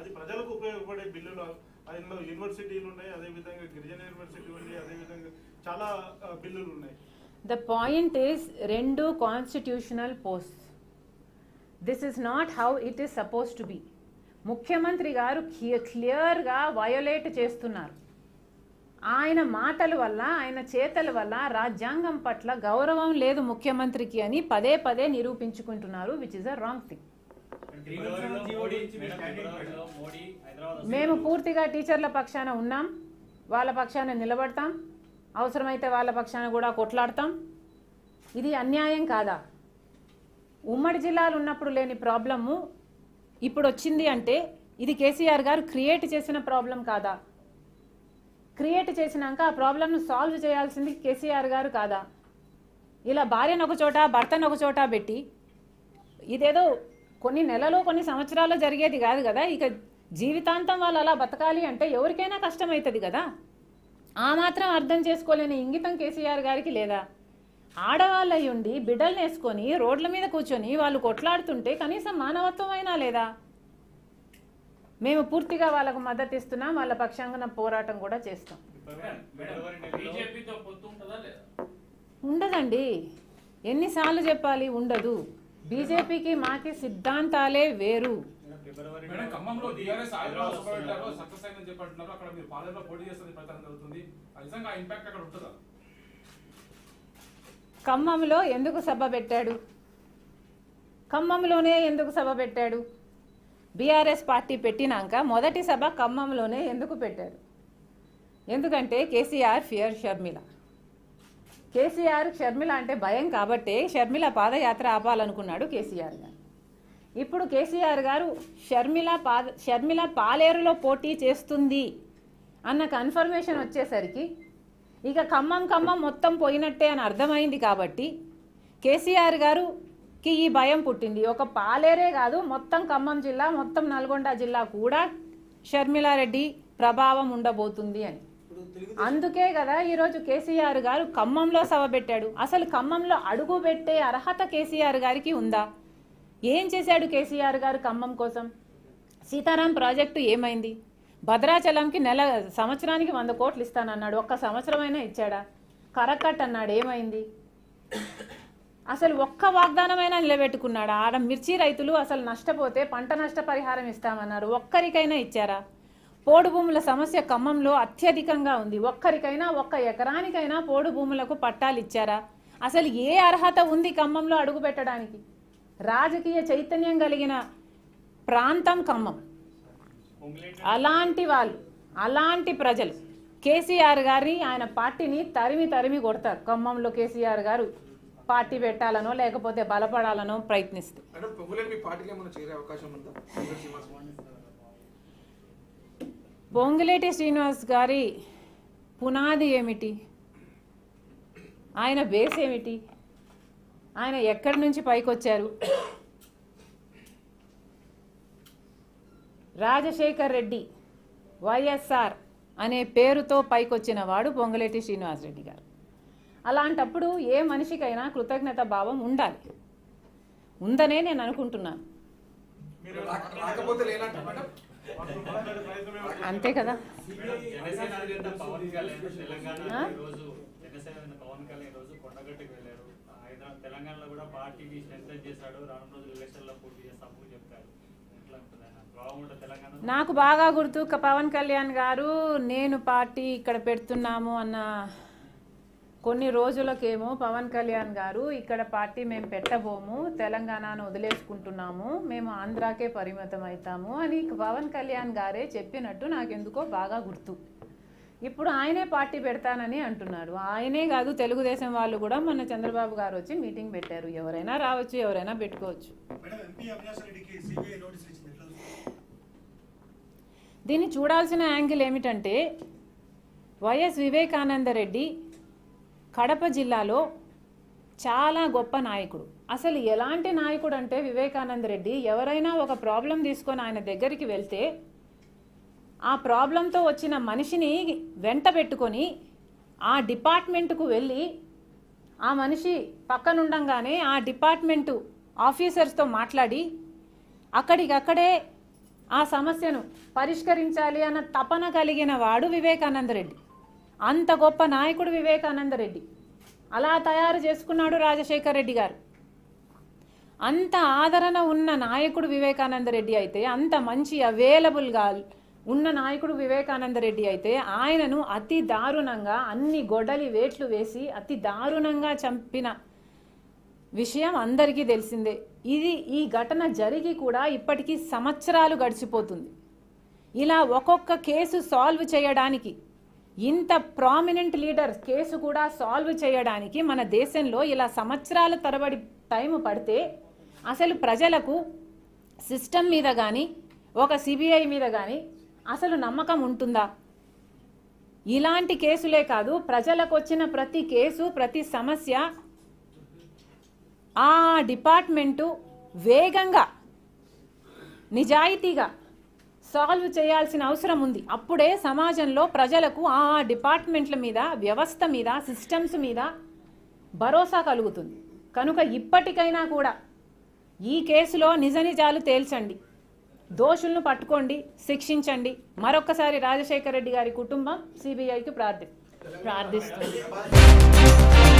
అది ప్రజలకు ఉపయోగపడే బిల్లులు అందులో యూనివర్సిటీలు ఉన్నాయి అదేవిధంగా గిరిజన యూనివర్సిటీ ఉంది అదేవిధంగా చాలా ఆ, బిల్లులు ఉన్నాయి ద పాయింట్ ఈస్ రెండు constitutional post this is not how it is suppose to be ముఖ్యమంత్రి గారు క్లియర్గా వయోలేట్ చేస్తున్నారు ఆయన మాటల వల్ల ఆయన చేతల వల్ల రాజ్యాంగం పట్ల గౌరవం లేదు ముఖ్యమంత్రికి అని పదే పదే నిరూపించుకుంటున్నారు which is a wrong thing ఫిబ్రవరిలో మోడీ మేడం, ఫిబ్రవరిలో మోడీ హైదరాబాద్ వస్తే మేము పూర్తిగా టీచర్ల పక్షాన ఉన్నాం వాళ్ళ పక్షాన నిలబడతాం అవసరమైతే వాళ్ళ పక్షాన కూడా కొట్లాడతాం ఇది అన్యాయం కాదా ఉమ్మడి జిల్లాలు ఉన్నప్పుడు లేని ప్రాబ్లము ఇప్పుడు వచ్చింది అంటే ఇది కేసీఆర్ గారు క్రియేట్ చేసిన ప్రాబ్లం కాదా క్రియేట్ చేసినాక ఆ ప్రాబ్లంను సాల్వ్ చేయాల్సింది కేసీఆర్ గారు కాదా ఇలా భార్యను ఒక చోట భర్తను ఒక చోట పెట్టి ఇదేదో కొన్ని నెలలు కొన్ని సంవత్సరాలు జరిగేది కాదు కదా ఇక జీవితాంతం వాళ్ళు అలా బతకాలి అంటే ఎవరికైనా కష్టమవుతుంది కదా ఆ మాత్రం అర్థం చేసుకోలేని ఇంగితం కేసీఆర్ గారికి లేదా ఆడవాళ్ళు అయి ఉండి బిడ్డలు వేసుకొని రోడ్ల మీద కూర్చొని వాళ్ళు కొట్లాడుతుంటే కనీసం మానవత్వం అయినా లేదా మేము పూర్తిగా వాళ్ళకు మద్దతు ఇస్తున్నాం వాళ్ళ పక్షాంగన పోరాటం కూడా చేస్తాం ఫిబ్రవరి ఫిబ్రవరి నెలలో బీజేపీతో పొత్తు ఉంటుందా లేదా ఉండదండి ఎన్నిసార్లు చెప్పాలి ఉండదు బీజేపీకి మాకి సిద్ధాంతాలే వేరు మేడం, ఫిబ్రవరి మేడం ఖమ్మంలో టీఆర్ఎస్ హైదరాబాద్ సభ పెట్టారు సక్సెస్ అయిందని చెప్పి అంటున్నారు అక్కడ మీరు పాలనలో పోటీ చేస్తుంది ప్రచారం జరుగుతుంది ఆ నిజంగా ఆ ఇంపాక్ట్ అక్కడ ఉంటుందా ఖమ్మంలో ఎందుకు సభ పెట్టాడు ఖమ్మంలోనే ఎందుకు సభ పెట్టాడు బీఆర్ఎస్ పార్టీ పెట్టినాక మొదటి సభ ఖమ్మంలోనే ఎందుకు పెట్టారు ఎందుకంటే కేసీఆర్ ఫియర్ షర్మిల కేసీఆర్ షర్మిల అంటే భయం కాబట్టే షర్మిల పాదయాత్ర ఆపాలనుకున్నాడు కేసీఆర్ గారు ఇప్పుడు కేసీఆర్ గారు షర్మిల పాద షర్మిల పాలేరులో పోటీ చేస్తుంది అన్న కన్ఫర్మేషన్ వచ్చేసరికి ఇక ఖమ్మం ఖమ్మం మొత్తం పోయినట్టే అని అర్థమైంది కాబట్టి కేసీఆర్ గారుకి ఈ భయం పుట్టింది ఒక పాలేరే కాదు మొత్తం ఖమ్మం జిల్లా మొత్తం నల్గొండ జిల్లా కూడా షర్మిలారెడ్డి ప్రభావం ఉండబోతుంది అని అందుకే కదా ఈరోజు కేసీఆర్ గారు ఖమ్మంలో సభ పెట్టాడు అసలు ఖమ్మంలో అడుగు పెట్టే అర్హత కేసీఆర్ గారికి ఉందా ఏం చేశాడు కేసీఆర్ గారు ఖమ్మం కోసం సీతారాం ప్రాజెక్టు ఏమైంది భద్రాచలంకి నెల సంవత్సరానికి వంద కోట్లు ఇస్తానన్నాడు ఒక్క సంవత్సరమైనా ఇచ్చాడా కరకట్ అన్నాడు ఏమైంది అసలు ఒక్క వాగ్దానమైనా నిలబెట్టుకున్నాడా ఆడ మిర్చి రైతులు అసలు నష్టపోతే పంట నష్ట పరిహారం ఇస్తామన్నారు ఒక్కరికైనా ఇచ్చారా పోడు భూముల సమస్య ఖమ్మంలో అత్యధికంగా ఉంది ఒక్కరికైనా ఒక్క ఎకరానికైనా పోడు భూములకు పట్టాలు ఇచ్చారా అసలు ఏ అర్హత ఉంది ఖమ్మంలో అడుగు పెట్టడానికి రాజకీయ చైతన్యం కలిగిన ప్రాంతం ఖమ్మం పొంగులేటి అలాంటి వాళ్ళు అలాంటి ప్రజలు కేసీఆర్ గారిని ఆయన పార్టీని తరిమి తరిమి కొడతారు ఖమ్మంలో కేసీఆర్ గారు పార్టీ పెట్టాలనో లేకపోతే బలపడాలనో ప్రయత్నిస్తే అంటే పొంగులేని మీ పార్టీకి ఏమైనా చేరే అవకాశం ఉందా పొంగులేటి శ్రీనివాస్ పొంగులేటి శ్రీనివాస్ గారి పునాది ఏమిటి ఆయన బేస్ ఏమిటి ఆయన ఎక్కడి నుంచి పైకొచ్చారు రాజశేఖర్ రెడ్డి వైఎస్ఆర్ అనే పేరుతో పైకొచ్చిన వాడు పొంగులేటి శ్రీనివాస్ రెడ్డి గారు అలాంటప్పుడు ఏ మనిషికైనా కృతజ్ఞత భావం ఉండాలి ఉందనే నేను అనుకుంటున్నాను మీరు రాక- రాకపోతే లేనంట మేడం వాళ్ళు మాట్లాడే ప్రయత్నం ఏమో అంతే కదా మేడం, జనసేన అధినేత పవన్ కళ్యాణ్ తెలంగాణ ఆ? ఈ రోజు జనసేన అధినేత పవన్ కళ్యాణ్ ఈ రోజు కొండగట్టుకు వెళ్ళారు హైదరాబాద్ తెలంగాణలో కూడా పార్టీని స్ట్రెంథన్ చేశాడు రానున్న రోజులు ఎలక్షన్ లో పోటీ చేస్తామని చెప్పారు ఎట్లా ఉంటుంది ఆయన ప్రభావం ఉంటుంది తెలంగాణ నాకు బాగా గుర్తు క- పవన్ కళ్యాణ్ గారు నేను పార్టీ ఇక్కడ పెడుతున్నాము అన్న కొన్ని రోజులకేమో పవన్ కళ్యాణ్ గారు ఇక్కడ పార్టీ మేము పెట్టబోము తెలంగాణను వదిలేసుకుంటున్నాము మేము ఆంధ్రాకే పరిమితం అవుతాము అని పవన్ కళ్యాణ్ గారే చెప్పినట్టు నాకెందుకో బాగా గుర్తు ఇప్పుడు ఆయనే పార్టీ పెడతానని అంటున్నారు ఆయనే కాదు తెలుగుదేశం వాళ్ళు కూడా మొన్న చంద్రబాబు గారు వచ్చి మీటింగ్ పెట్టారు ఎవరైనా రావచ్చు ఎవరైనా పెట్టుకోవచ్చు మేడం ఎంపీ అవినాష్ రెడ్డికి సిబిఐ నోటీసులు ఇచ్చింది ఎట్లా చూస్తారు? దీన్ని చూడాల్సిన యాంగిల్ ఏమిటంటే వైఎస్ వివేకానంద రెడ్డి కడప జిల్లాలో చాలా గొప్ప నాయకుడు అసలు ఎలాంటి నాయకుడు అంటే వివేకానంద రెడ్డి ఎవరైనా ఒక ప్రాబ్లం తీసుకొని ఆయన దగ్గరికి వెళ్తే ఆ ప్రాబ్లంతో వచ్చిన మనిషిని వెంట పెట్టుకొని ఆ డిపార్ట్మెంట్కు వెళ్ళి ఆ మనిషి పక్కనుండంగానే ఆ డిపార్ట్మెంటు ఆఫీసర్స్తో మాట్లాడి అక్కడికక్కడే ఆ సమస్యను పరిష్కరించాలి అన్న తపన కలిగిన వాడు వివేకానంద రెడ్డి అంత గొప్ప నాయకుడు వివేకానంద రెడ్డి అలా తయారు చేసుకున్నాడు రాజశేఖర్ రెడ్డి గారు అంత ఆదరణ ఉన్న నాయకుడు వివేకానంద రెడ్డి అయితే అంత మంచి అవైలబుల్గా ఉన్న నాయకుడు వివేకానంద రెడ్డి అయితే ఆయనను అతి దారుణంగా అన్ని గొడ్డలి వేట్లు వేసి అతి దారుణంగా చంపిన విషయం అందరికీ తెలిసిందే ఇది ఈ ఘటన జరిగి కూడా ఇప్పటికీ సంవత్సరాలు గడిచిపోతుంది ఇలా ఒక్కొక్క కేసు సాల్వ్ చేయడానికి ఇంత ప్రామినెంట్ లీడర్ కేసు కూడా సాల్వ్ చేయడానికి మన దేశంలో ఇలా సంవత్సరాల తరబడి టైం పడితే అసలు ప్రజలకు సిస్టమ్ మీద కానీ ఒక సిబిఐ మీద కానీ అసలు నమ్మకం ఉంటుందా ఇలాంటి కేసులే కాదు ప్రజలకు వచ్చిన ప్రతి కేసు ప్రతి సమస్య ఆ డిపార్ట్మెంటు వేగంగా నిజాయితీగా సాల్వ్ చేయాల్సిన అవసరం ఉంది అప్పుడే సమాజంలో ప్రజలకు ఆ డిపార్ట్మెంట్ల మీద వ్యవస్థ మీద సిస్టమ్స్ మీద భరోసా కలుగుతుంది కనుక ఇప్పటికైనా కూడా ఈ కేసులో నిజ నిజాలు తేల్చండి దోషులను పట్టుకోండి శిక్షించండి మరొక్కసారి రాజశేఖర రెడ్డి గారి కుటుంబం సిబిఐకి ప్రార్థి ప్రార్థిస్తుంది